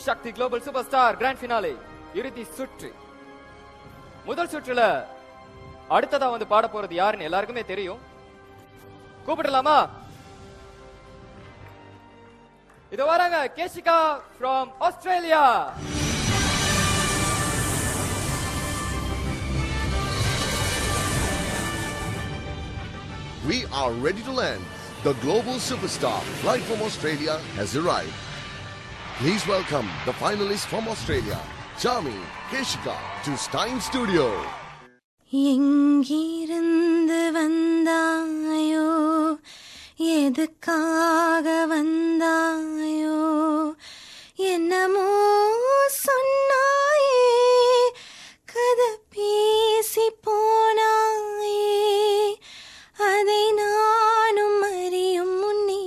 சக்தி global super star grand finale இறுதி சுற்று முதல் சுற்றுல அடுத்ததா வந்து பாட போறது யாருன்னு எல்லாருக்குமே தெரியும் கூப்பிடலாமா இது வராங்க Keshika from Australia We are ready to land. The global superstar flight from Australia has arrived. Please welcome the finalists from Australia, Chami Keshika, to Stein Studio. எங்கிருந்து வந்தாயோ எதுக்காக வந்தாயோ என்னமோ சொன்னாயே கதை பேசி போனாயே அதை நானும் அறியும் முன்னே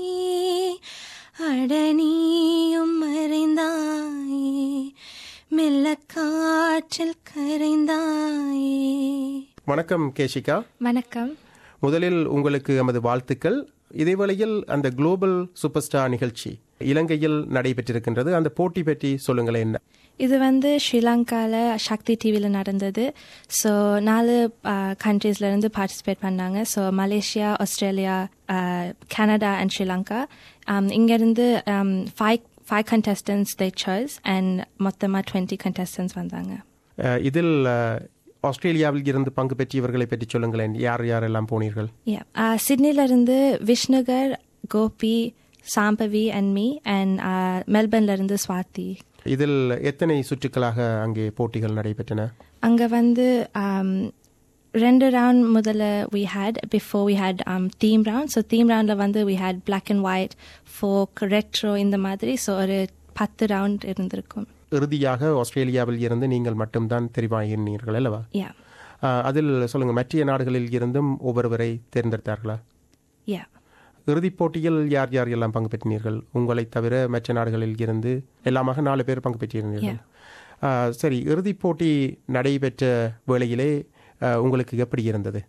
அடனியும் மறைந்தாயே மெல்ல காற்றில் கரைந்தாயே வணக்கம் கேஷிகா வணக்கம் முதலில் உங்களுக்கு எமது வாழ்த்துக்கள் இதேவேளையில் அந்த குளோபல் சூப்பர் ஸ்டார் நிகழ்ச்சி இலங்கையில் நடைபெற்றிருக்கின்றது அந்த போட்டி பற்றி சொல்லுங்களேன் என்ன இது வந்து ஸ்ரீலங்காவில் சக்தி டிவியில் நடந்தது ஸோ நாலு கண்ட்ரீஸ்லேருந்து பார்ட்டிசிபேட் பண்ணாங்க so Malaysia Australia Canada and Sri Lanka இங்கேருந்து five five contestants they choice and மொத்தமாக டுவெண்ட்டி கண்டஸ்டன்ஸ் வந்தாங்க அஹ், இதில் அஹ், ஆஸ்திரேலியாவில் இருந்து பங்கு பெற்றவர்களை பற்றி சொல்லுங்களேன் யார் யாரெல்லாம் போனீர்கள் Yeah. Uh, சிட்னிலேருந்து Vishnukar Gopi Shambavi and me and மெல்பர்ன்லேருந்து ஸ்வாதி இதில் எத்தனை சுற்றுக்களாக அங்கே போட்டிகள் நடைபெற்றன அங்கே வந்து um, ரெண்டு ரவுண்ட் முதல்ல we had before we had um, theme round so theme ரவுண்டில் வந்து we had black and white folk retro இந்த மாதிரி ஸோ ஒரு பத்து ரவுண்ட் இருந்திருக்கும் இறுதியாக ஆஸ்திரேலியாவில் இருந்து நீங்கள் மட்டும்தான் தெரிவாகினீர்கள் அல்லவா யா அஹ், அதில் சொல்லுங்க மற்ற நாடுகளில் இருந்தும் ஒவ்வொருவரை தேர்ந்தெடுத்தார்களா யா இறுதிப் போட்டியில் யார் யார் எல்லாம் பங்கு பெற்றினீர்கள் உங்களை தவிர மற்ற நாடுகளில் இருந்து எல்லாமாக நாலு பேர் பங்கு பெற்றிருந்தீர்கள் ஆ, சரி இறுதிப் போட்டி நடைபெற்ற வேளையிலே ஆ, உங்களுக்கு எப்படி இருந்தது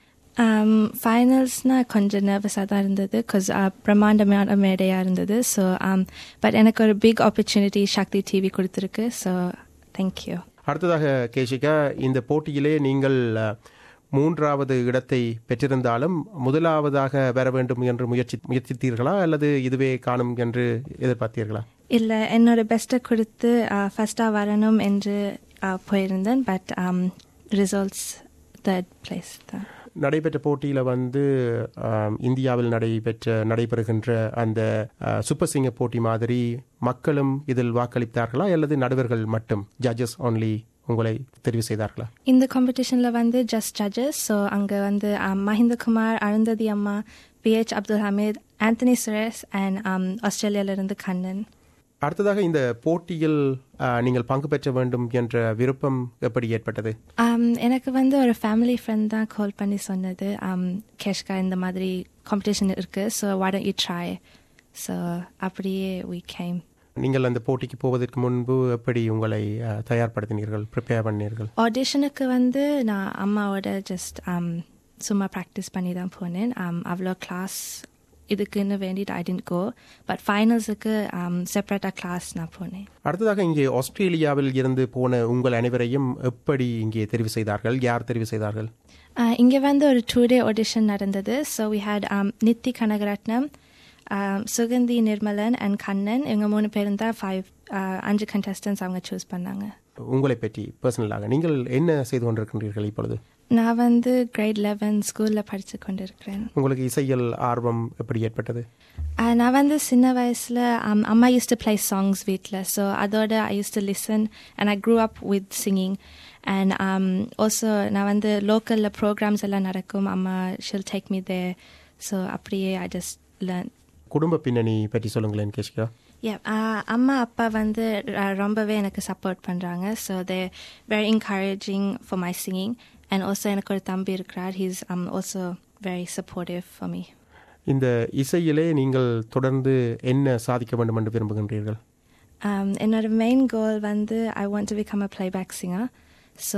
ஃபைனல்ஸ்னா கொஞ்சம் நர்வஸாக தான் இருந்தது பிகாஸ் பிரம்மாண்டமான மேடையாக இருந்தது ஸோ பட் எனக்கு ஒரு பிக் ஆப்பர்ச்சுனிட்டி சக்தி டிவி கொடுத்துருக்கு ஸோ தேங்க்யூ அடுத்ததாக கேஷிகா இந்த போட்டியிலே நீங்கள் ஆ, மூன்றாவது இடத்தை பெற்றிருந்தாலும் முதலாவதாக வர வேண்டும் என்று முயற்சி முயற்சித்தீர்களா அல்லது இதுவே காணும் என்று எதிர்பார்த்தீர்களா இல்லை என்னோட பெஸ்ட்டை கொடுத்து ஃபஸ்ட்டாக வரணும் என்று uh, போயிருந்தேன் பட் ரிசல்ட்ஸ் தேர்ட் பிளேஸ் தான் நடைபெற்ற போட்டியில் வந்து ஆம், இந்தியாவில் நடைபெற்ற நடைபெறுகின்ற அந்த ஆ, சூப்பர் சிங்கர் போட்டி மாதிரி மக்களும் இதில் வாக்களித்தார்களா அல்லது நடுவர்கள் மட்டும் ஜட்ஜஸ் only உங்களை தெரிவு செய்தார்களா இந்த காம்படிஷனில் வந்து ஜஸ்ட் ஜட்ஜஸ் ஸோ அங்கே வந்து um, மஹிந்த குமார் அருந்ததி அம்மா பிஹெச் அப்துல் ஹமீத் ஆந்தனி சுரேஷ் அண்ட் ஆஸ்திரேலியாவிலிருந்து கண்ணன் அடுத்ததாக இந்த போட்டியில் ஆ, நீங்கள் பங்கு பெற்ற வேண்டும் என்ற விருப்பம் எப்படி ஏற்பட்டது Um, எனக்கு வந்து ஒரு ஃபேமிலி ஃப்ரெண்ட் தான் கால் பண்ணி சொன்னது um, கேஷ்கா இந்த மாதிரி காம்படிஷன் இருக்கு so what you try so அப்படியே we came நீங்கள் அந்த போட்டிக்கு போவதற்கு முன்பு எப்படி உங்களை ஆ, தயார்படுத்தினீர்கள் ப்ரிப்பேர் பண்ணீர்கள் ஆடிஷனுக்கு வந்து நான் அம்மாவோட ஜஸ்ட் சும்மா ப்ராக்டிஸ் பண்ணி தான் போனேன் um, அவ்வளோ கிளாஸ் இதுக்குன்னு வேண்டிட்டு ஐ டென்ட் கோ பட் ஃபைனல்ஸுக்கு செப்பரேட்டாக கிளாஸ் நான் போனேன் அடுத்ததாக இங்கே ஆஸ்திரேலியாவில் இருந்து போன உங்கள் அனைவரையும் எப்படி இங்கே தெரிவு செய்தார்கள் யார் தெரிவு செய்தார்கள் Uh, இங்கே வந்து ஒரு டூ டே ஆடிஷன் நடந்தது so we had Nithi Kanagaratnam um, Suganthi Nirmalan and Kannan இவங்க மூணு பேரும் தான் ஃபைவ் அஞ்சு கண்டஸ்டன்ஸ் அவங்க சூஸ் பண்ணாங்க உங்களை பற்றி பர்சனலாக நீங்கள் என்ன செய்து கொண்டிருக்கின்றீர்கள் இப்பொழுது நான் வந்து கிரேட் லெவன் ஸ்கூலில் படித்து கொண்டிருக்கிறேன் உங்களுக்கு இசையில் ஆர்வம் எப்படி ஏற்பட்டது Uh, நான் வந்து சின்ன வயசில் அம்மா யூஸ் டு ப்ளே சாங்ஸ் வீட்டில் ஸோ அதோட I use to listen and I grew up with singing and also நான் வந்து லோக்கலில் ப்ரோக்ராம்ஸ் எல்லாம் நடக்கும் அம்மா she'll take me there so அப்படியே ஐ ஜஸ்ட் லேர்ன் குடும்ப பின்னணி பற்றி சொல்லுங்களேன் கேஷிகா Yeah, uh, அம்மா அப்பா வந்து uh, ரொம்பவே எனக்கு சப்போர்ட் பண்ணுறாங்க so they very encouraging for my singing and also எனக்கு ஒரு தம்பி இருக்கிறார் he's um also very supportive for me இந்த இசையிலே நீங்கள் தொடர்ந்து என்ன சாதிக்க வேண்டும் என்று விரும்புகின்றீர்கள் Um, என்னோட மெயின் கோல் வந்து I want to become a playback singer so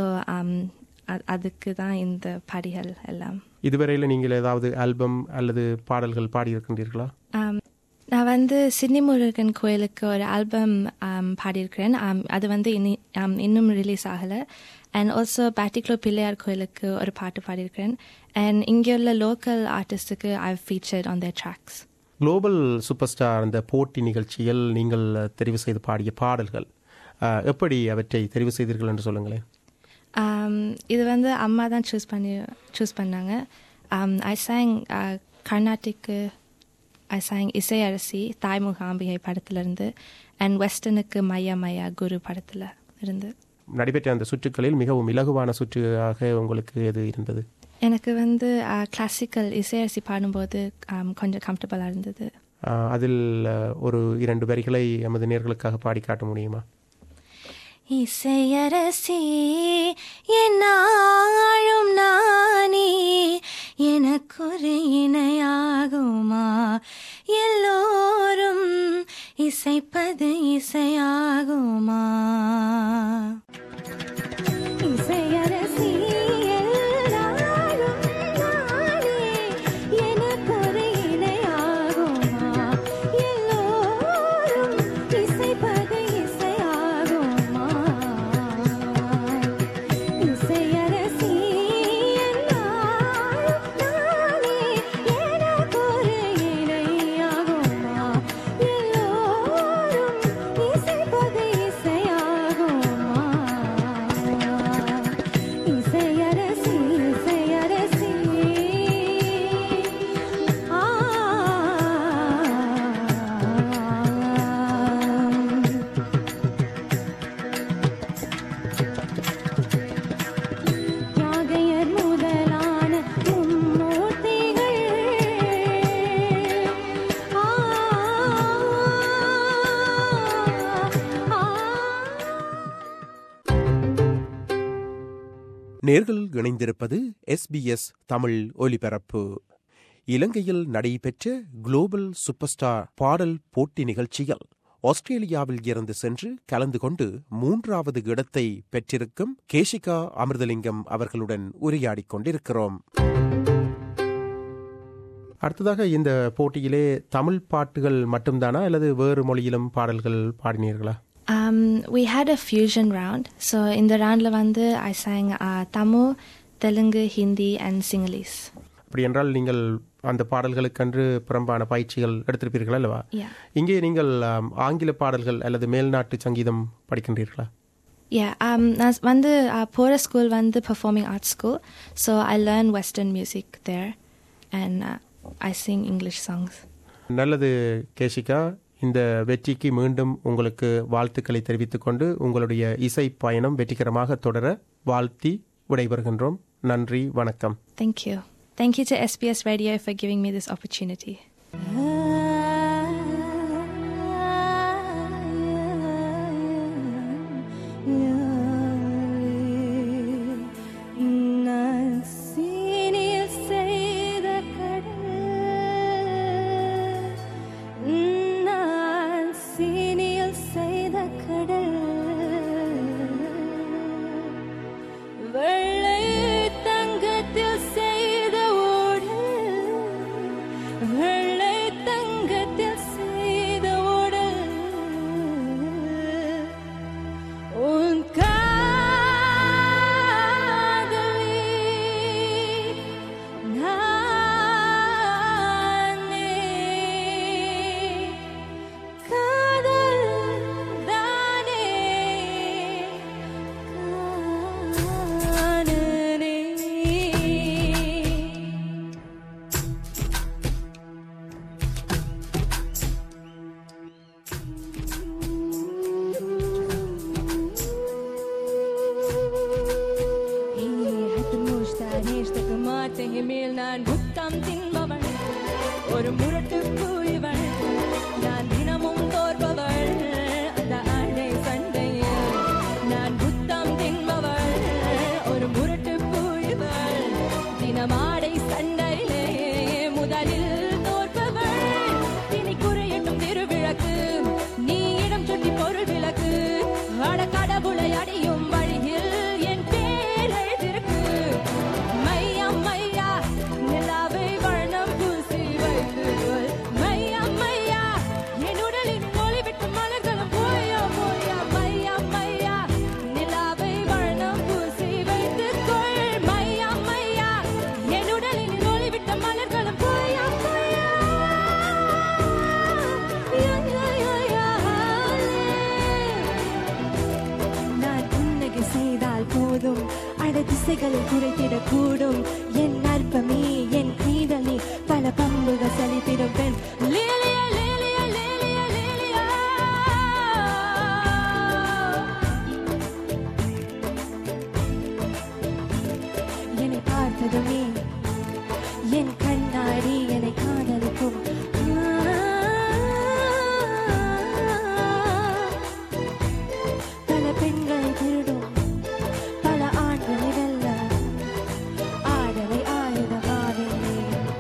அதுக்கு தான் இந்த படிகள் எல்லாம் இதுவரையில் நீங்கள் ஏதாவது ஆல்பம் அல்லது பாடல்கள் பாடியிருக்கின்றீர்களா Um, நான் வந்து சிட்னி முருகன் கோயிலுக்கு ஒரு ஆல்பம் பாடியிருக்கிறேன் um, அது வந்து இனி um, இன்னும் ரிலீஸ் ஆகலை அண்ட் ஆல்சோ பேட்டிக்லோ பிள்ளையார் கோயிலுக்கு ஒரு பாட்டு பாடியிருக்கிறேன் அண்ட் இங்கே உள்ள லோக்கல் ஆர்டிஸ்ட்டுக்கு I featured on their tracks global super star அந்த போட்டி நிகழ்ச்சியில் நீங்கள் தெரிவு செய்து பாடிய பாடல்கள் அஹ், எப்படி அவற்றை தெரிவு செய்தீர்கள் என்று சொல்லுங்களேன் Um, இது வந்து அம்மா தான் சூஸ் பண்ணி சூஸ் பண்ணாங்க ஐ சாங் கர்நாடிக்கு ஐ சாங் இசையரசி தாய்முகாம்பிகை படத்துலேருந்து அண்ட் வெஸ்டர்னுக்கு மையா மையா குரு படத்தில் இருந்து நடைபெற்ற அந்த சுற்றுகளில் மிகவும் இலகுவான சுற்றாக உங்களுக்கு எது இருந்தது எனக்கு வந்து கிளாசிக்கல் இசையரசி பாடும்போது um, கொஞ்சம் கம்ஃபர்டபுளாக இருந்தது அஹ், அதில் அஹ், ஒரு இரண்டு வரிகளை எமது நேர்களுக்காக பாடி காட்ட முடியுமா இசையரசி என்னாழும் நானே எனக்கொரு இணையாகுமா எல்லோரும் இசைப்பது இசையாகுமா இசையரசி எல்லாரும் நானே எனக்கொரு இணையாகுமா எல்லோரும் இசைப்பது இசையாகுமா இசையரசி எல்லாரும் நானே எனக்கொரு இணையாகுமா எல்லோரும் இசைப்பது இசையாகுமா இசையரசி இசையரசி ஆ யாகையர் முதலான மும்மூர்த்திகள் ஆ ஆ நேர்கள் இணைந்திருப்பது எஸ்பிஎஸ் தமிழ் ஒலிபரப்பு இலங்கையில் நடைபெற்ற குளோபல் சூப்பர் ஸ்டார் பாடல் போட்டி நிகழ்ச்சியில் ஆஸ்திரேலியாவில் இருந்து சென்று கலந்து கொண்டு மூன்றாவது இடத்தை பெற்றிருக்கும் கேஷிகா அமிர்தலிங்கம் அவர்களுடன் உரையாடிக் கொண்டிருக்கிறோம் அடுத்ததாக இந்த போட்டியிலே தமிழ் பாட்டுகள் மட்டும்தானா அல்லது வேறு மொழியிலும் பாடல்கள் பாடினீர்களா Um, we had a fusion round. So in the round வந்து I sang uh, Tamil, Telugu, Hindi and Sinhalese. அப்படி என்றால் நீங்கள் அந்த பாடல்களுக்கென்று புறம்பான பயிற்சிகள் எடுத்திருப்பீர்கள் அல்லவா Yeah. இங்கே நீங்கள் ஆம், ஆங்கில பாடல்கள் அல்லது மேல்நாட்டு சங்கீதம் படிக்கின்றீர்களா Yeah, um, நான் வந்து uh, போகிற ஸ்கூல் வந்து performing arts school. So I learn Western music there and uh, I sing English songs. நல்லது கேஷிகா இந்த வெற்றிக்கு மீண்டும் உங்களுக்கு வாழ்த்துக்களை தெரிவித்துக் கொண்டு உங்களுடைய இசை பயணம் வெற்றிகரமாக தொடர வாழ்த்தி விடைபெறுகின்றோம் நன்றி வணக்கம் Thank you. Thank you to SBS Radio for giving me this opportunity. சீனில் செய்த கடல் நான் சீனில் செய்த கடல் வெள்ளை தங்கத்தில் செய்த ஊடல் வெள்ளை தங்கத்தில் செய்த ஊடல் உன் காதலி நானே காதல் தானே காணனே மேல் நான் புத்தம் தின்பவள் ஒரு முரட்டு பூய்வள் நான் தினமும் தோற்பவள் அந்த ஆடை சண்டையில் நான் புத்தம் தின்பவள் ஒரு முரட்டு பூய்வள் தினம் ஆடை சண்டையிலே முதலில் தோற்பவள் இனி குறையட்டும் திருவிளக்கு நீ இடம் சுட்டி பொருள் விளக்கு அட கடவுளை அடையும் வழியில் என் பேர் எழுதிருக்கு மையா மையா நிலாவை வண்ணம் பூசி வைத்து கொள். மையா ஆசைகளை குறைத்திடக்கூடும் என் அற்பமே என் நீதல் நீ பல பம்புகள் சலித்திடும் பெண் லேலியா லேலியா லேலியா லேலியா என்னை பார்த்ததுமே என் கண்ணாடி என்னை காதலிக்கும் பல பெண்களை திருடும் பல ஆண்களை வெல்ல ஆடலை ஆயுதமாவேனே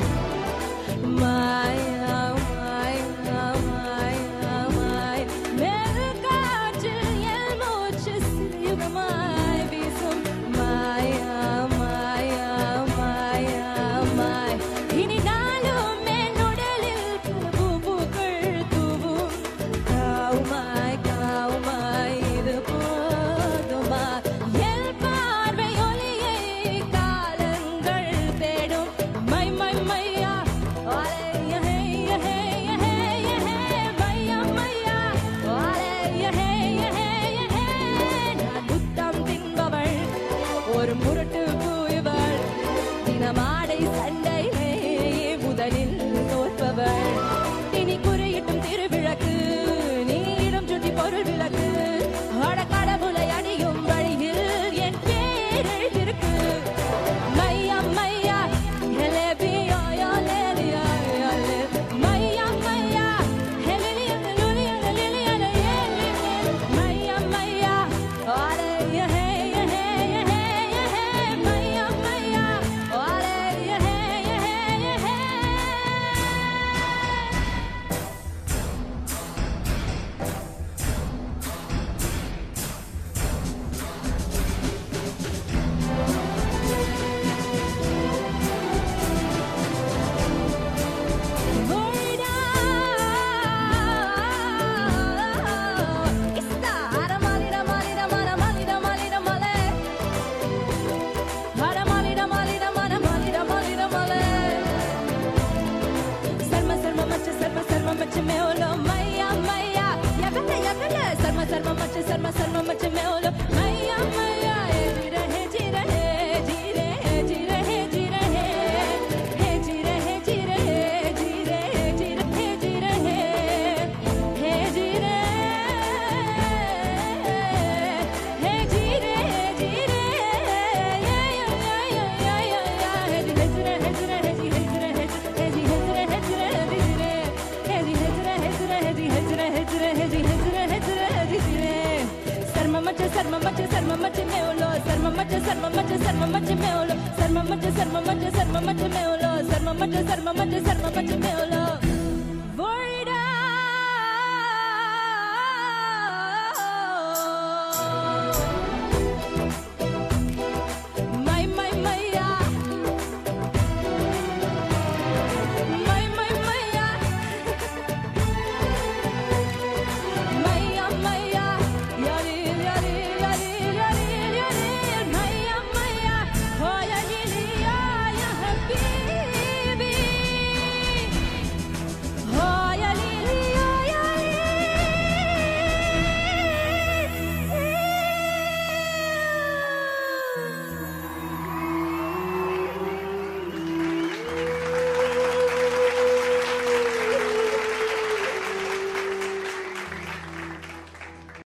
மாயா மாயா மாயா மாய் மேல் காற்றில் என் மூச்சு சிறுயுகமாய் வீசும் மாயா மாயா மாயா மாய் இனி நாளும் என் உடலில் பூ பூக்கள் தூவும் காவுமாய் காவுமாய் இது போதுமா என் பார்வை ஒளியை காலங்கள் தேடும் மை மை மையா ஆலைய ஹேய ஹேய ஹேய ஹே மையா மையா ஆலைய ஹேய ஹேய ஹே நான் முத்தம் தின்பவள் ஒரு முரட்டு பூய்வள் தினமாடை சண்டையிலே முதலில் தோற்பவள் இனி குறியிட்டும் திருவிளக்கு நீரிடம் சுட்டி பொருள் விளக்கு அட கடவுளை அணியும் வழியில் என் பேர் எழுதிருக்கு மையா மையா ஹெலேபியா யா லேலியா யா லே மையா மையா ஹெலிலியா லுலியா லிலியா லே மையா மையா ஆலே ய ஹே ய ஹே ய ஹே ய ஹே மையா மையா ஆலே ய ஹே ய ஹே ய ஹே சர்ம சர்ம மச்ச மேல மையா மையா ஏ ரஹே ஜி ரஹே ஜி ரே ஜி ரஹே ஜி ரஹே ஹே ஜி ரஹே ஜி ரஹே ஜி ரே ஜி ரஹே ஜி ரஹே ஹே ஜி ரே ஹே ஜி ரே ஜி ரே யா யா யா யா யா யா ஹே ஜி ஹே ஜி ரே ஹே ஜி ரே ஹே ஜி ஹே ஜி ரே ஹே ஜி ஹே ஜி ரே ஹே ஜி ரே ஹே ஜி ரே ஹே ஜி ஹே ஜி ரே ஹே ஜி ரே ஹே ஜி ஹே ஜி ரே ஹே ஜி ரே ஹே ஜி ஹே ஜி ரே ஹே ஜி ரே ஹே ஜி ரே சர்ம மச்ச சர்ம மச்ச சர்ம மச்ச மேலோ சர்ம மச்ச சர்ம மச்ச சர்ம மச்ச மேலோ சர்ம மச்ச சர்ம மச்ச சர்ம மச்ச மேலோ சர்ம மச்ச சர்ம மச்ச சர்ம மச்ச மேலோ